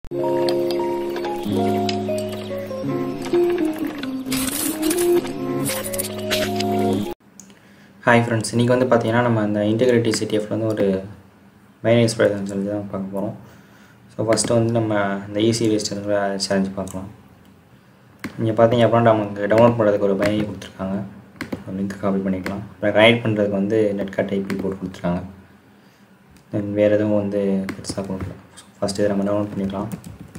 hi friends இன்றைக்கி வந்து பார்த்தீங்கன்னா நம்ம அந்த இன்டெகிரிட்டி சிடிஎஃப்ல வந்து ஒரு மைன் எக்ஸ்பிரஷன் சொல்லி தான் பார்க்க போகிறோம் ஸோ ஃபஸ்ட்டு வந்து நம்ம இந்த ஈஸி லிஸ்ட் சேலஞ்ச் பார்க்கலாம் நீங்கள் பார்த்தீங்க அப்படின்னா நமக்கு டவுன்லோட் பண்ணுறதுக்கு ஒரு பைனரி கொடுத்துருக்காங்க லிங்க் காப்பி பண்ணிக்கலாம் அப்புறம் கனெக்ட் பண்ணுறதுக்கு வந்து நெட் கார்ட் ஐபி போட்டு கொடுத்துருக்காங்க தென் வேறு எதுவும் வந்து பெருசாக கொடுக்கல ஃபஸ்ட்டு இதை நம்ம டவுன்லோட் பண்ணிக்கலாம்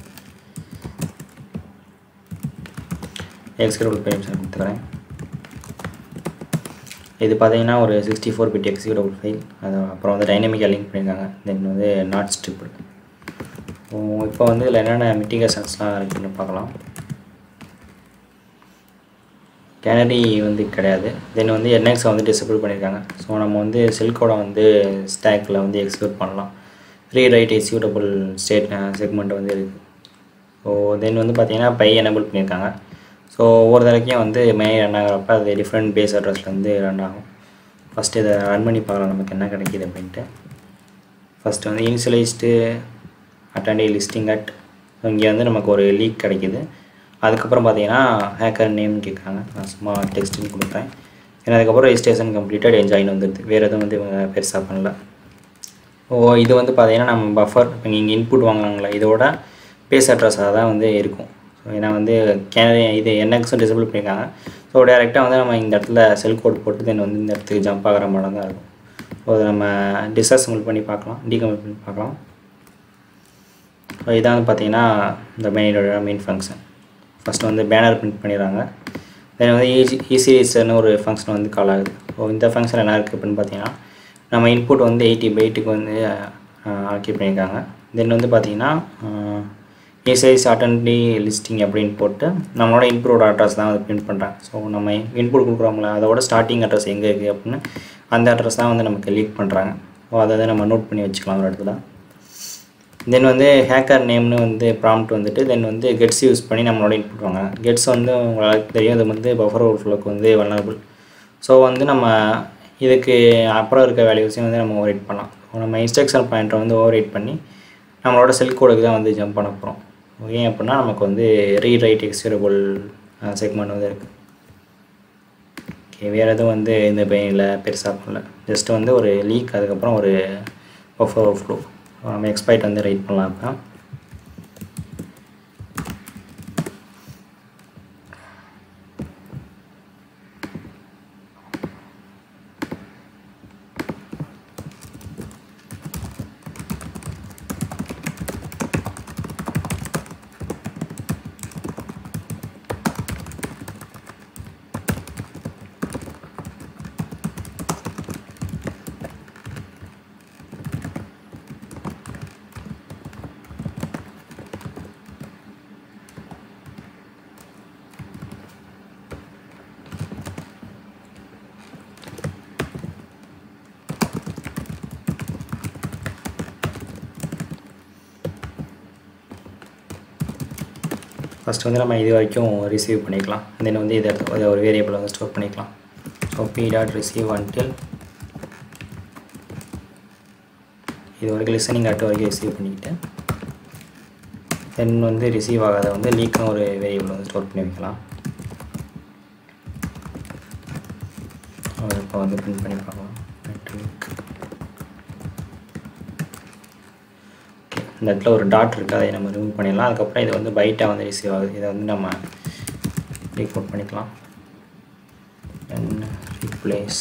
எக்ஸிக்யூட்டிவ் பெர்மிஷன் கொடுத்துக்கிறேன் இது பார்த்தீங்கன்னா ஒரு sixty four bit executable file அது அப்புறம் வந்து டைனமிக்காக லிங்க் பண்ணியிருக்காங்க தென் வந்து நாட் ஸ்ட்ரிப்பிள் இப்போ வந்து இதில் என்னென்ன மிட்டிகேஷன்ஸ்லாம் இருக்குன்னு பார்க்கலாம் கேனரி வந்து கிடையாது தென் வந்து என்எக்ஸை வந்து டிசபிள் பண்ணியிருக்காங்க ஸோ நம்ம வந்து செல்கோடை வந்து ஸ்டாக்கில் வந்து எக்ஸிக்யூட் பண்ணலாம் free right executable state segment வந்து இருக்குது ஸோ தென் வந்து பார்த்தீங்கன்னா பை எனபிள் பண்ணியிருக்காங்க ஸோ ஒவ்வொரு தடவைக்கும் வந்து மெயின் ரன் ஆகிறப்ப அது டிஃப்ரெண்ட் பேஸ் அட்ரஸில் வந்து ரன் ஆகும் ஃபஸ்ட்டு இதை ரன் பண்ணி பார்க்கலாம் நமக்கு என்ன கிடைக்கிது அப்படின்ட்டு ஃபஸ்ட்டு வந்து இனிஷியலைஸ்டு அட்டன்டி லிஸ்டிங் அட் இங்கே வந்து நமக்கு ஒரு லீக் கிடைக்கிது அதுக்கப்புறம் பார்த்தீங்கன்னா ஹேக்கர் நேம் கேட்குறாங்க நான் சும்மா டெக்ஸ்ட்டுன்னு கொடுப்பேன் ஏன்னா அதுக்கப்புறம் ரெஜிஸ்ட்ரேஷன் கம்ப்ளீட்டட் என்ஜாயின் வந்துடுது வேறு எதுவும் வந்து இவங்க பெருசாக பண்ணல ஓ இது வந்து பார்த்தீங்கன்னா நம்ம பஃபர் இப்போ இங்கே இன்புட் வாங்குறாங்களே இதோட பேஸ் அட்ரஸாக தான் வந்து இருக்கும் ஸோ ஏன்னா வந்து கேனரி இது என்எக்ஸும் டிசபிள் பண்ணியிருக்காங்க ஸோ டேரெக்டாக வந்து நம்ம இந்த இடத்துல செல் கோட் போட்டு தென் வந்து இந்த இடத்துக்கு ஜம்ப் ஆகிற மாதிரி தான் இருக்கும் ஸோ அதை நம்ம டிஸ்அசம்பிள் பண்ணி பார்க்கலாம் டீகம்பிள் பண்ணி பார்க்கலாம் ஸோ இதான் வந்து பார்த்தீங்கன்னா இந்த மெயினோட மெயின் ஃபங்க்ஷன் ஃபஸ்ட்டு வந்து பேனர் பிரிண்ட் பண்ணிடுறாங்க தென் வந்து ஈஸி ஈஸின்னு ஒரு ஃபங்க்ஷன் வந்து கால் ஆகுது ஸோ இந்த ஃபங்க்ஷன் என்ன இருக்குது அப்படின்னு பார்த்தீங்கன்னா நம்ம இன்புட் வந்து எயிட்டி பைட்டுக்கு வந்து ஆல்கேட் பண்ணியிருக்காங்க தென் வந்து பார்த்தீங்கன்னா ஏசைஸ் அட்டன்டி லிஸ்டிங் அப்படின்னு போட்டு நம்மளோட இன்புட்டோட அட்ரஸ் தான் வந்து பிரிண்ட் பண்ணுறாங்க ஸோ நம்ம இன்புட் கொடுக்குறோம்ல அதோட ஸ்டார்டிங் அட்ரஸ் எங்கே இருக்குது அப்படின்னு அந்த அட்ரஸ் தான் வந்து நமக்கு லீக் பண்ணுறாங்க ஸோ அதை வந்து நம்ம நோட் பண்ணி வச்சுக்கலாம் ஒரு இடத்துல தென் வந்து ஹேக்கர் நேம்னு வந்து ப்ராம்ப்ட் வந்துட்டு தென் வந்து கெட்ஸ் யூஸ் பண்ணி நம்மளோட இன்புட் வாங்க கெட்ஸ் வந்து உங்களுக்கு தெரியும் இது வந்து பஃபர் ஓவர்ஃப்ளோக்கு வந்து வல்னரபிள் ஸோ வந்து நம்ம இதுக்கு அப்புறம் இருக்க வேல்யூஸையும் வந்து நம்ம ஓவர் பண்ணலாம் நம்ம இன்ஸ்ட்ரக்ஷன் பாயிண்ட்டை வந்து ஓவர் பண்ணி நம்மளோட செல் கோடுக்கு தான் வந்து ஜம்ப் பண்ண போகிறோம் ஏன் அப்படின்னா நமக்கு வந்து ரீட் ரைட் எக்ஸ்யூரபிள் செக்மெண்ட் வந்து இருக்குது ஓகே வேறு எதுவும் வந்து இந்த பெயினில் பெருசாக பண்ணல ஜஸ்ட் வந்து ஒரு லீக் அதுக்கப்புறம் ஒரு ஓஃபர் ஃப்ளோ நம்ம எக்ஸ்பைட் வந்து ரைட் பண்ணலாம் இப்போ ஃபஸ்ட் வந்து நம்ம இது வரைக்கும் ரிசீவ் பண்ணிக்கலாம் தென் வந்து இதை எடுத்து ஒரு வேரியபிள் வந்து ஸ்டோர் பண்ணிக்கலாம் so P dot receive until இது வரைக்கும் லிசனிங் அட் வரைக்கும் ரிசீவ் பண்ணிக்கிட்டு தென் வந்து ரிசீவ் ஆகாத வந்து லீக்னு ஒரு வேரியபிள் வந்து ஸ்டோர் பண்ணி வைக்கலாம் இப்போ வந்து பிரிண்ட் பண்ணி பார்க்கலாம் நெட்ஒர்க் இந்த இடத்துல ஒரு டாட் இருக்குது அதை நம்ம ரிமூவ் பண்ணிடலாம் அதுக்கப்புறம் இது வந்து பைட்டாக வந்து ரிசீவ் ஆகுது இதை வந்து நம்ம ரீபோர்ட் பண்ணிக்கலாம் தென் ரீப்ளேஸ்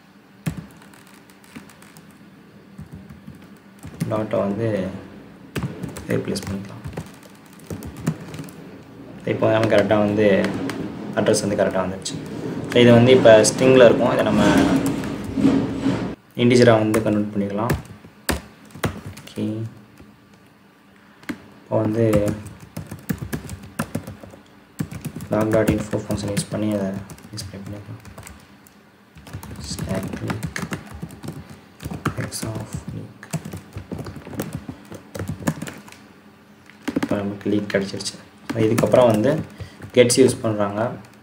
டாட்டை வந்து ரீப்ளேஸ் பண்ணிக்கலாம் இப்போ நம்ம கரெக்டாக வந்து அட்ரஸ் வந்து கரெக்டாக வந்துடுச்சு ஸோ இது வந்து இப்போ ஸ்ட்ரிங்கில் இருக்கும் இதை நம்ம இண்டிஜராக வந்து கன்வெர்ட் பண்ணிக்கலாம் ஓகே இப்போ வந்து log dot info function use பண்ணி அதை டிஸ்பிளே பண்ணிக்கலாம் stack leak X of leak இப்போ நமக்கு லீக் கிடச்சிருச்சு இதுக்கப்புறம் வந்து கெட்ஸ் யூஸ் பண்ணுறாங்க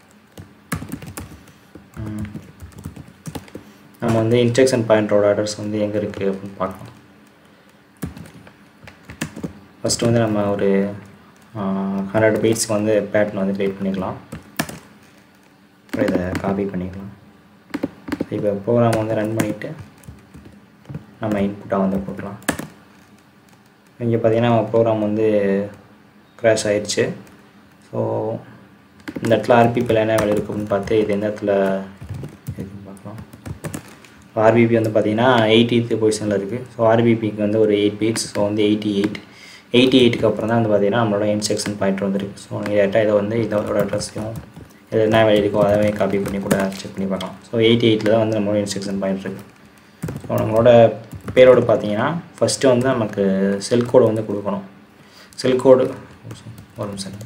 நம்ம வந்து இன்ஸ்ட்ரக்ஷன் பாயிண்டரோட அட்ரஸ் வந்து எங்கே இருக்குது அப்படின்னு பார்க்கலாம் ஃபஸ்ட்டு வந்து நம்ம ஒரு ஹண்ட்ரட் பீட்ஸ்க்கு வந்து பேட்டர்ன் வந்து க்ரியேட் பண்ணிக்கலாம் அப்புறம் இதை காப்பி பண்ணிக்கலாம் இப்போ ப்ரோக்ராம் வந்து ரன் பண்ணிவிட்டு நம்ம இன்புட்டாக வந்து போட்டுக்கலாம் இங்கே பார்த்தீங்கன்னா ப்ரோக்ராம் வந்து க்ராஷ் ஆயிடுச்சு ஸோ இந்த இடத்துல ஆர்பிபியில் என்ன வேலை இருக்குன்னு பார்த்து இது எந்த இடத்துல இருக்குன்னு பார்க்கலாம் ஆர்பிபி வந்து பார்த்தீங்கன்னா எயிட்டித்து பொசிஷனில் இருக்குது ஸோ ஆர்பிபிக்கு வந்து ஒரு எயிட் பீட்ஸ் ஸோ வந்து எயிட்டி எயிட் எயிட்டி எயிட்டுக்கு அப்புறம் தான் வந்து பார்த்தீங்கன்னா நம்மளோட இன்ஸ்ட்ரக்ஷன் பாயிண்ட் வந்துருக்கு ஸோ நீங்கள் டேரெக்டாக இதை வந்து இதோட அட்ரஸையும் இது என்ன வேலை இருக்கோ அதை காப்பி பண்ணி கூட செக் பண்ணி பார்க்கலாம் ஸோ எயிட்டி எயிட்டில் தான் வந்து நம்மளோட இன்ஸ்ட்ரக்ஷன் பாயிண்ட் இருக்குது ஸோ நம்மளோட பேரோடு பார்த்தீங்கன்னா ஃபஸ்ட்டு வந்து நமக்கு செல் கோடு வந்து கொடுக்கணும் செல் கோடு ஒரு நிமிஷம்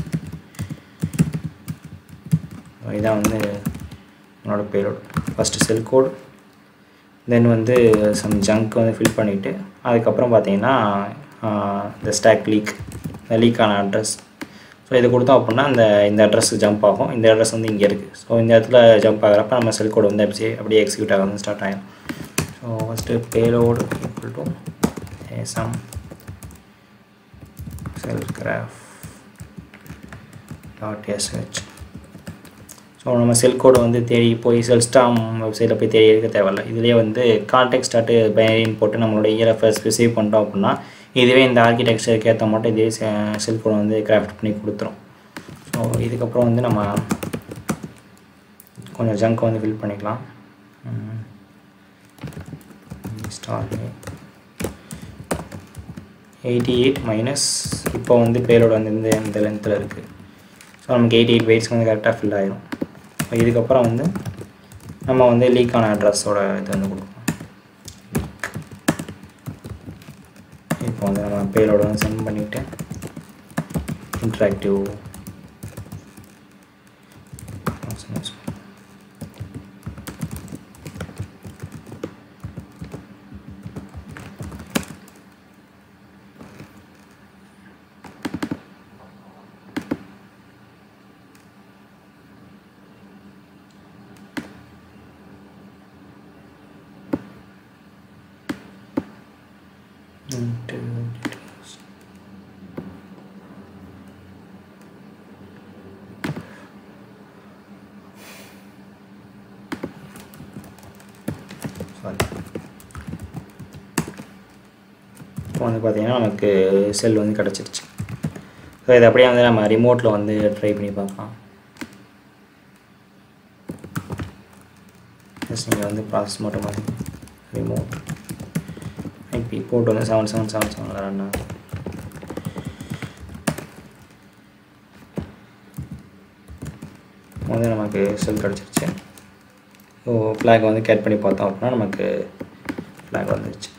இதான் வந்து என்னோடய பேரோடு ஃபஸ்ட்டு செல் கோடு தென் வந்து சம் ஜங்க் வந்து ஃபில் பண்ணிவிட்டு அதுக்கப்புறம் பார்த்தீங்கன்னா இந்த ஸ்டாக் லீக் இந்த லீக்கான அட்ரஸ் ஸோ இது கொடுத்தோம் அப்படின்னா இந்த இந்த அட்ரஸ் ஜம்ப் ஆகும் இந்த அட்ரஸ் வந்து இங்கே இருக்குது ஸோ இந்த இடத்துல ஜம்ப் ஆகிறப்ப நம்ம செல் கோடு வந்து அப்படியே அப்படியே எக்ஸிக்யூட் ஆக வந்து ஸ்டார்ட் ஆகிடும் so first payload equal to some shell craft dot SH so நம்ம செல் கோடை வந்து தேடி போய் செல்ஸ்டாம் வெப்சைட்டில் போய் தேடி எடுக்க தேவையில்ல இதுலேயே வந்து கான்டெக்ட் ஸ்டார்ட்டு பைனரின்னு போட்டு நம்மளோட இயரஃபை ஸ்பெசிஃபை பண்ணிட்டோம் அப்படின்னா இதுவே இந்த ஆர்கிடெக்சருக்கு ஏற்ற மட்டும் இதே செல் கோடை வந்து கிராஃப்ட் பண்ணி கொடுத்துரும் ஸோ இதுக்கப்புறம் வந்து நம்ம கொஞ்சம் ஜங்க் வந்து ஃபில் பண்ணிக்கலாம் ஸ்டார் எயிட்டி எயிட் மைனஸ் இப்போ வந்து பேரோட வந்து இந்த இந்த லென்த்தில் இருக்குது ஸோ நமக்கு எயிட்டி எயிட் வெயிட்ஸ் வந்து கரெக்டாக ஃபில் ஆயிரும் இதுக்கப்புறம் வந்து நம்ம வந்து லீக்கான அட்ரஸோட இது வந்து கொடுக்கணும் இப்போ வந்து நம்ம பேரோட வந்து சென்ட் பண்ணிவிட்டு இன்ட்ராக்டிவ் இப்போ வந்து பார்த்திங்கன்னா நமக்கு செல் வந்து கிடச்சிருச்சு ஸோ இதை அப்படியே வந்து நம்ம ரிமோட்டில் வந்து ட்ரை பண்ணி பார்க்கலாம் ஜஸ்ட் நீங்கள் வந்து ப்ராசஸ் மட்டும் மாதிரி ரிமோட் ஐபி போட்டு வந்து செவன் செவன் செவன் செவனில் ரன் ஆகும் வந்து நமக்கு செல் கிடச்சிருச்சு ஸோ ஃப்ளாக் வந்து கேட் பண்ணி பார்த்தோம் அப்படின்னா நமக்கு ஃப்ளாக் வந்துருச்சு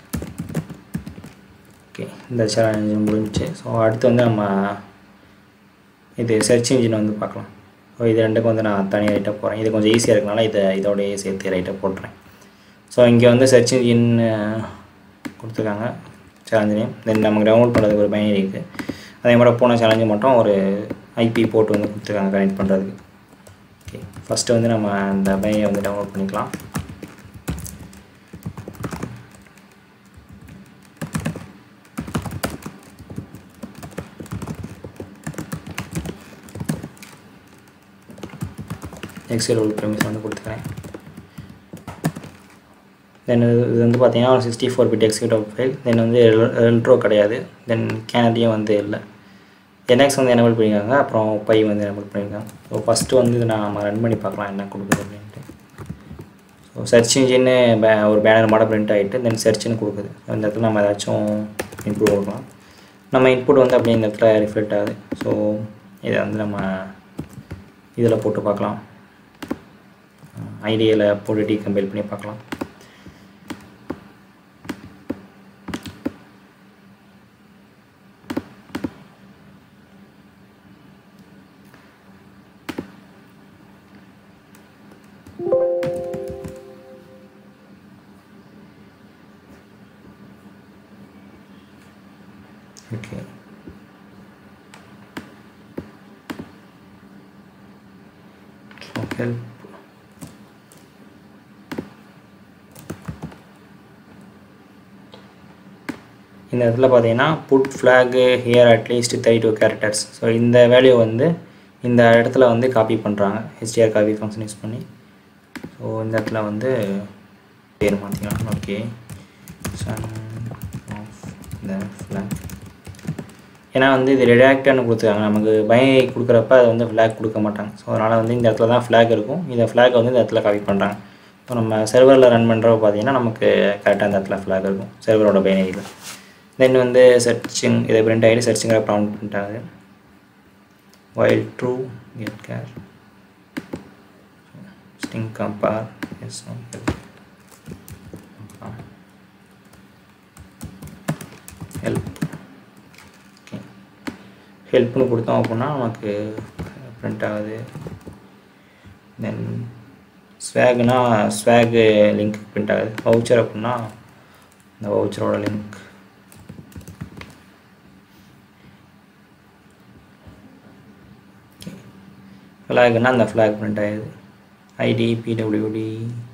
ஓகே இந்த சேலஞ்சு முடிஞ்சிச்சு ஸோ அடுத்து வந்து நம்ம இது சர்ச் இன்ஜின் வந்து பார்க்கலாம் ஸோ இது ரெண்டுக்கும் வந்து நான் தனியாக ரைட்டாக போகிறேன் இது கொஞ்சம் ஈஸியாக இருக்கனால இதை இதோடய சேர்த்து ரைட்டாக போட்டுறேன் ஸோ இங்கே வந்து சர்ச் இன்ஜின் கொடுத்துருக்காங்க சேலஞ்சு நேம் தென் நமக்கு டவுன்லோட் பண்ணுறதுக்கு ஒரு பைனரி இருக்குது அதே மாதிரி போன சேலஞ்சு மட்டும் ஒரு ஐபி போட்டு வந்து கொடுத்துருக்காங்க கனெக்ட் பண்ணுறதுக்கு ஓகே ஃபஸ்ட்டு வந்து நம்ம அந்த பைனரியை வந்து டவுன்லோட் பண்ணிக்கலாம் எக்ஸல் உள்ள ப்ரெமிஸ் வந்து கொடுத்துக்கிறேன் தென் இது வந்து பார்த்தீங்கன்னா ஒரு sixty four bit executive file then வந்து ரெல்ட்ரோ கிடையாது தென் கேனடியும் வந்து இல்லை என்எக்ஸ் வந்து எனபிள் பண்ணியிருக்காங்க அப்புறம் பை வந்து எனபிள் பண்ணியிருக்காங்க ஸோ ஃபஸ்ட்டு வந்து இதை நம்ம ரன் பண்ணி பார்க்கலாம் என்ன கொடுக்குது அப்படின்ட்டு ஸோ சர்ச் இன்ஜின்னு பே ஒரு பேனர் மாட பிரிண்ட் ஆகிட்டு தென் சர்ச்னு கொடுக்குது இந்த இடத்துல நம்ம ஏதாச்சும் இன்புட் கொடுக்கலாம் நம்ம இன்புட் வந்து அப்படியே இந்த இடத்துல ரிஃப்ளெக்ட் ஆகுது ஸோ இதை வந்து நம்ம இதில் போட்டு பார்க்கலாம் ஐடியில் போட்டு டீகம்பைல் பண்ணி பார்க்கலாம் ஓகே ஹெல்ப் இந்த இந்த இடத்துல பார்த்தீங்கன்னா put flag here at least thirty two characters so இந்த வேல்யூ வந்து இந்த இடத்துல வந்து காப்பி பண்ணுறாங்க ஹெச்டிஆர் காப்பி ஃபங்க்ஷன் யூஸ் பண்ணி ஸோ இந்த இடத்துல வந்து பேர் மாற்றிக்கலாம் okay son of the flag ஏன்னா வந்து இது ரெடாக்டர்னு கொடுத்துருக்காங்க நமக்கு பை கொடுக்குறப்ப அது வந்து ஃப்ளாக் கொடுக்க மாட்டாங்க ஸோ அதனால் வந்து இந்த இடத்துல தான் ஃப்ளாக் இருக்கும் இந்த ஃப்ளாக் வந்து இந்த இடத்துல காப்பி பண்ணுறாங்க ஸோ நம்ம சர்வரில் ரன் பண்ணுறப்ப பார்த்தீங்கன்னா நமக்கு கரெக்டாக இந்த இடத்துல ஃப்ளாக் இருக்கும் சர்வரோட பைனரியில் தென் வந்து சர்ச்சிங் இதை பிரிண்ட் ஆகிட்டு சர்ச்சிங்கிற ப்ராம்ப்ட் பிரிண்ட் ஆகுது while true get char string compare S help okay ஹெல்ப்னு கொடுத்தோம் அப்படின்னா நமக்கு பிரிண்ட் ஆகுது தென் ஸ்வேக்னா ஸ்வேகு லிங்க் பிரிண்ட் ஆகுது வவுச்சர் அப்படின்னா இந்த வவுச்சரோட லிங்க் ஃப்ளாக்னா அந்த ஃப்ளாக் பிரிண்ட் ஆகுது ஐடி பிடபிள்யூடி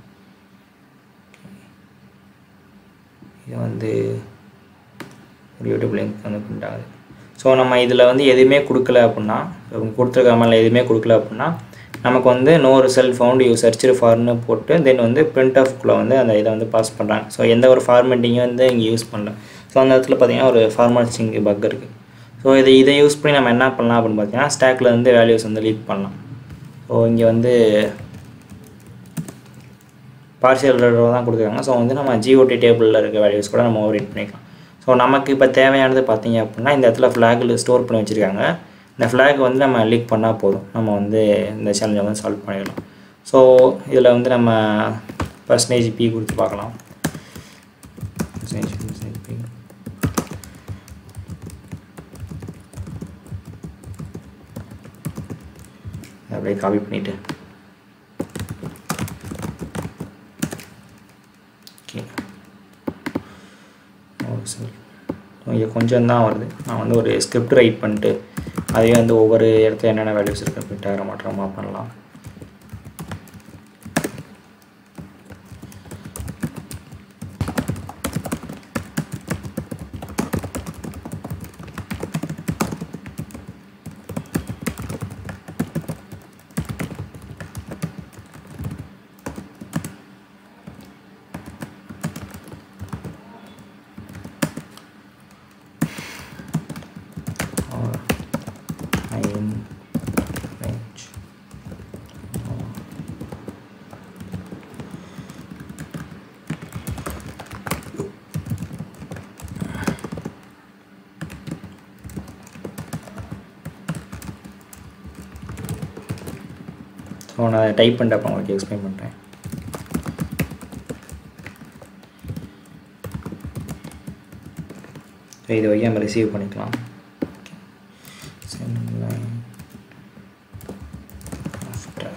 இது வந்து ஒரு யூடியூப் லிங்க் வந்து பிரிண்ட் ஆகுது ஸோ நம்ம இதில் வந்து எதுவுமே கொடுக்கல அப்படின்னா இவங்க கொடுத்துருக்க மாதிரில எதுவுமே கொடுக்கல அப்படின்னா நமக்கு வந்து நோரு செல் ஃபவுண்ட் யூ சர்ச்சு ஃபார்னு போட்டு தென் வந்து பிரிண்ட் ஆஃப்குள்ளே வந்து அந்த இதை வந்து பாஸ் பண்ணுறாங்க ஸோ எந்த ஒரு ஃபார்மேட்டிங்கும் வந்து இங்கே யூஸ் பண்ணல ஸோ அந்த இடத்துல பார்த்தீங்கன்னா ஒரு ஃபார்மாட்சிங் பக் இருக்குது ஸோ இதை இதை யூஸ் பண்ணி நம்ம என்ன பண்ணலாம் அப்படின்னு பார்த்தீங்கன்னா ஸ்டாக்கில் வந்து வேல்யூஸ் வந்து லீட் பண்ணலாம் ஸோ இங்கே வந்து பார்ஷியல் தான் கொடுத்துருக்காங்க ஸோ வந்து நம்ம ஜிஓடி டேபிளில் இருக்க வேல்யூஸ் கூட நம்ம ஓவர் பண்ணிக்கலாம் ஸோ நமக்கு இப்போ தேவையானது பார்த்தீங்க அப்படின்னா இந்த இடத்துல ஃப்ளாகில் ஸ்டோர் பண்ணி வச்சுருக்காங்க இந்த ஃப்ளாக் வந்து நம்ம லீக் பண்ணால் போதும் நம்ம வந்து இந்த சேலஞ்சை வந்து சால்வ் பண்ணிடலாம் ஸோ இதில் வந்து நம்ம பர்சன்டேஜ் பி கொடுத்து பார்க்கலாம் பர்சன்டேஜ் பர்சன்டேஜ் பி அப்படியே காப்பி பண்ணிவிட்டு ஓகே ஓ சரி இங்கே கொஞ்சம் தான் வருது நான் வந்து ஒரு ஸ்கிரிப்ட் ரைட் பண்ணிட்டு அதே வந்து ஒவ்வொரு இடத்துல என்னென்ன வேல்யூஸ் இருக்குது அப்படின்ட்டு ஆகிற மாற்றமா பண்ணலாம் or in range ஸோ நான் டைப் பண்ணிட்டு அப்புறம் உங்களுக்கு எக்ஸ்பிளைன் பண்ணுறேன் ஸோ இது வழியாக நம்ம ரிசீவ் பண்ணிக்கலாம் send line after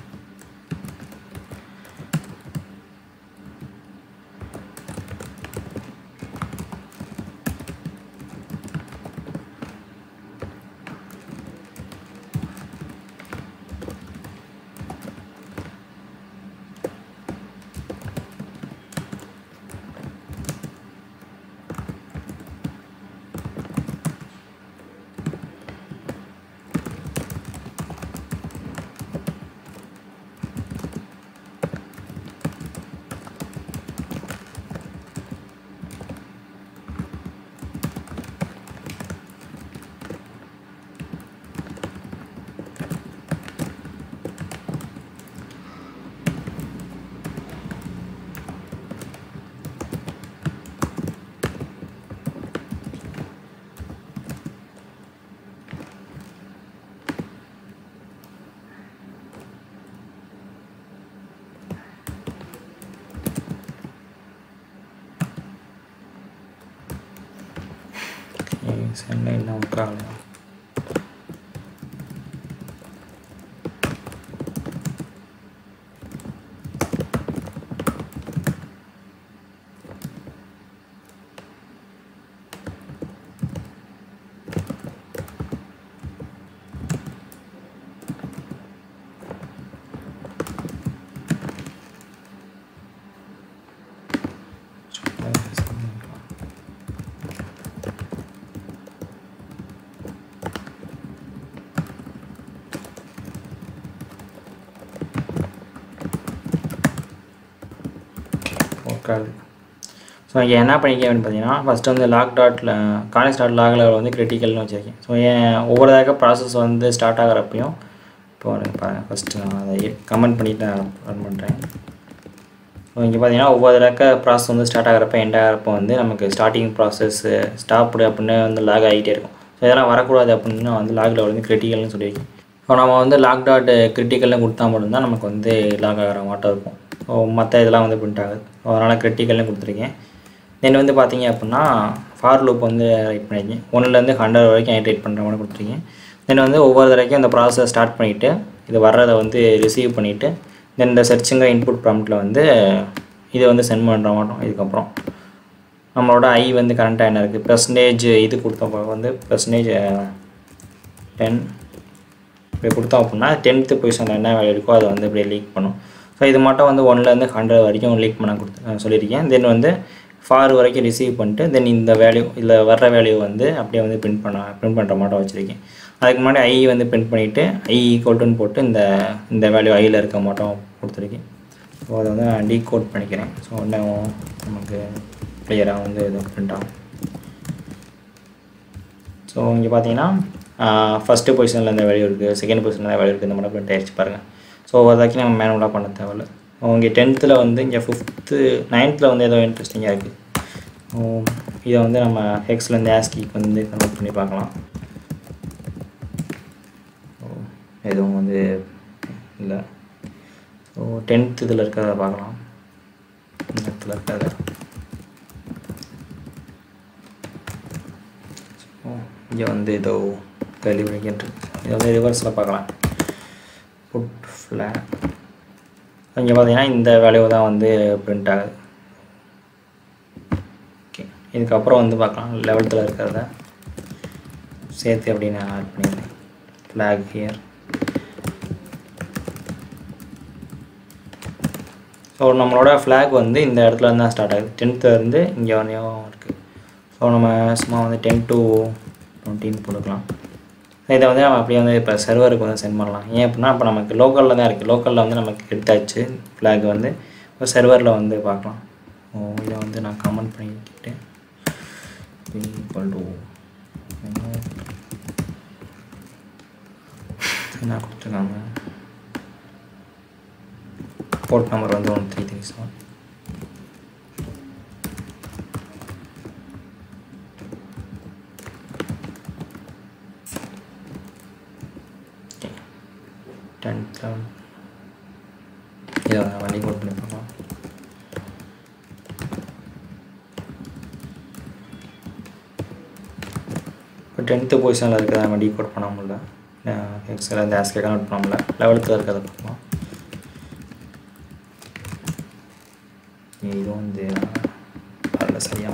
சென்னை இன்னும் ஒர்க் ஆகலையா ஆகுது ஸோ இங்கே என்ன பண்ணிக்கேன்னு பார்த்தீங்கன்னா ஃபஸ்ட்டு வந்து லாக் டாட்டில் காலேஜ் டாட் லாக் லெவல் வந்து கிரிட்டிக்கல்னு வச்சுருக்கேன் ஸோ ஏன் ஒவ்வொரு தடவை ப்ராசஸ் வந்து ஸ்டார்ட் ஆகிறப்பையும் இப்போ எனக்கு பாருங்கள் ஃபஸ்ட்டு நான் அதை கமெண்ட் பண்ணிவிட்டு நான் ரன் பண்ணுறேன் ஸோ இங்கே பார்த்தீங்கன்னா ஒவ்வொரு தடவை ப்ராசஸ் வந்து ஸ்டார்ட் ஆகிறப்ப எண்ட் ஆகிறப்போ வந்து நமக்கு ஸ்டார்டிங் ப்ராசஸ்ஸு ஸ்டாப்டு அப்படின்னு வந்து லாக் ஆகிட்டே இருக்கும் ஸோ இதெல்லாம் வரக்கூடாது அப்படின்னு நான் வந்து லாக் லெவல் வந்து கிரிட்டிக்கல்னு சொல்லியிருக்கேன் ஸோ நம்ம வந்து லாக் டாட் கிரிட்டிக்கல்னு கொடுத்தா மட்டும்தான் நமக்கு வந்து லாக் ஆகிற மாட்டம் இருக்கும் ஸோ மற்ற இதெல்லாம் வந்து பிரிண்ட் ஆகுது ஸோ அதனால் கிரிட்டிக்கல்னு கொடுத்துருக்கேன் தென் வந்து பார்த்தீங்க அப்படின்னா ஃபார் லூப் வந்து ரைட் பண்ணியிருக்கேன் ஒன்றுலேருந்து ஹண்ட்ரட் வரைக்கும் ரைட் பண்ணுற மாதிரி கொடுத்துருக்கேன் தென் வந்து ஒவ்வொரு தடவைக்கும் அந்த ப்ராசஸ் ஸ்டார்ட் பண்ணிவிட்டு இது வர்றதை வந்து ரிசீவ் பண்ணிவிட்டு தென் இந்த சர்ச்சுங்கிற இன்புட் ப்ராம்ப்டில் வந்து இதை வந்து சென்ட் பண்ணுற மாட்டோம் இதுக்கப்புறம் நம்மளோட ஐ வந்து கரண்ட்டாக என்ன இருக்குது பெர்சன்டேஜ் இது கொடுத்தப்போ வந்து பெர்சன்டேஜ் டென் இப்படி கொடுத்தோம் அப்படின்னா டென்த்து பொசிஷனில் என்ன வேல்யூ இருக்கோ அதை வந்து இப்படியே லீக் பண்ணும் ஸோ இது மட்டும் வந்து ஒன்லேருந்து ஹண்ட்ரட் வரைக்கும் லீக் பண்ண கொடுத்து சொல்லியிருக்கேன் தென் வந்து ஃபார் வரைக்கும் ரிசீவ் பண்ணிட்டு தென் இந்த வேல்யூ இதில் வர்ற வேல்யூ வந்து அப்படியே வந்து பிரிண்ட் பண்ண பிரிண்ட் பண்ணுற மாட்டம் வச்சுருக்கேன் அதுக்கு முன்னாடி ஐ வந்து பிரிண்ட் பண்ணிவிட்டு ஐ ஈக்குவல்ட்டுன்னு போட்டு இந்த இந்த வேல்யூ ஐயில் இருக்க மாட்டோம் கொடுத்துருக்கேன் ஸோ அதை வந்து நான் டீகோட் பண்ணிக்கிறேன் ஸோ இன்னும் நமக்கு கிளியராக வந்து இது பிரிண்ட் ஆகும் ஸோ இங்கே பார்த்தீங்கன்னா ஃபஸ்ட்டு பொசிஷனில் இந்த வேல்யூ இருக்குது செகண்ட் பொசிஷனில் இந்த வேல்யூ இருக்குது இந்த மாதிரி பிரிண்ட் ஆயிடுச்சு பாருங்கள் ஸோ ஒவ்வொருதாக்கி நம்ம மேனுவலாக பண்ண தேவையில்ல இங்கே டென்த்தில் வந்து இங்கே ஃபிஃப்த்து நைன்த்தில் வந்து ஏதோ இன்ட்ரெஸ்டிங்காக இருக்குது இதை வந்து நம்ம ஹெக்ஸ்லேருந்து ஆஸ்கிக்கு வந்து கன்வெர்ட் பண்ணி பார்க்கலாம் எதுவும் வந்து இல்லை ஸோ டென்த் இதில் இருக்கிறத பார்க்கலாம் இந்த இடத்துல இருக்கிறத ஸோ இங்கே வந்து ஏதோ கேள்வி விழிக்கின்றது இதை வந்து ரிவர்ஸில் பார்க்கலாம் புட் ஃப்ளாக் இங்கே பார்த்தீங்கன்னா இந்த வேல்யூ தான் வந்து பிரிண்ட் ஆகுது ஓகே இதுக்கப்புறம் வந்து பார்க்கலாம் லெவல்த்தில் இருக்கிறத சேர்த்து அப்படின்னு நான் ஆட் பண்ணிடுறேன் ஃப்ளாக் ஹியர் ஸோ நம்மளோட ஃப்ளாக் வந்து இந்த இடத்துல தான் ஸ்டார்ட் ஆகுது டென்த்துலேருந்து இங்கே வரையும் இருக்குது ஸோ நம்ம சும்மா வந்து டென் டு டுவெண்ட்டின்னு போட்டுக்கலாம் இதை வந்து நம்ம அப்படியே வந்து இப்போ சர்வருக்கு வந்து சென்ட் பண்ணலாம் ஏன் அப்படின்னா இப்போ நமக்கு லோக்கலில் தான் இருக்குது லோக்கலில் வந்து நமக்கு எடுத்தாச்சு ஃப்ளாக் வந்து இப்போ சர்வரில் வந்து பார்க்கலாம் ஓ இதை வந்து நான் கமெண்ட் பண்ணிக்கிட்டு ஈக்குவல் டு என்ன கொடுத்துருக்காங்க போர்ட் நம்பர் வந்து one three three seven ten seven இதை வண்டி கோட் பண்ணி பார்க்கலாம் இப்போ டென்த்து பொசிஷனில் இருக்கிறத நம்ம டீகோட் பண்ண முடியல எக்ஸில் இந்த ஆஸ்கே கனெக்ட் பண்ண முடியல லெவல்த்தில் இருக்கிறத பார்க்கலாம் இது வந்து அதில் சரியா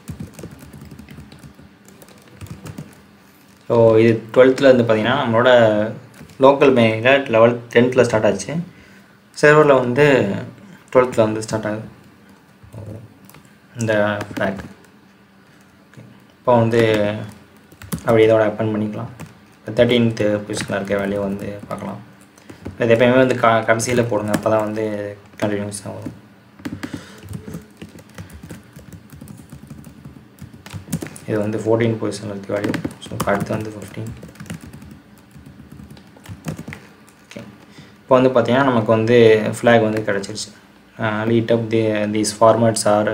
ஸோ இது டுவெல்த்தில் வந்து பார்த்திங்கன்னா நம்மளோட லோக்கல் மெயினில் லெவல்த் டென்த்தில் ஸ்டார்ட் ஆச்சு சர்வரில் வந்து டுவெல்த்தில் வந்து ஸ்டார்ட் ஆகுது இந்த ஃப்ளாக் இப்போ வந்து அப்படி இதோட அப்பன் பண்ணிக்கலாம் இப்போ தேர்ட்டீன்த்து பொசிஷனில் இருக்க வேல்யூ வந்து பார்க்கலாம் இது எப்பயுமே வந்து க கடைசியில் போடுங்க அப்போ தான் வந்து கண்டினியூஸாக வரும் இது வந்து ஃபோர்டீன் பொசிஷனில் இருக்க வேல்யூ ஸோ அடுத்து வந்து ஃபிஃப்டீன் ஓகே இப்போ வந்து பார்த்தீங்கன்னா நமக்கு வந்து ஃப்ளாக் வந்து கிடச்சிருச்சு lead up the these formats are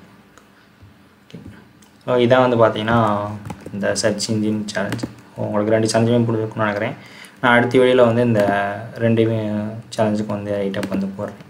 so இதான் வந்து பார்த்தீங்கன்னா இந்த சர்ச் இன்ஜின் சேலஞ்ச் உங்களுக்கு ரெண்டு சேலஞ்சுமே பிடிச்சிருக்குன்னு நினைக்கிறேன் நான் அடுத்த வீடியோவில் வந்து இந்த ரெண்டு சேலஞ்சுக்கு வந்து ரைட்டப் வந்து போடுறேன்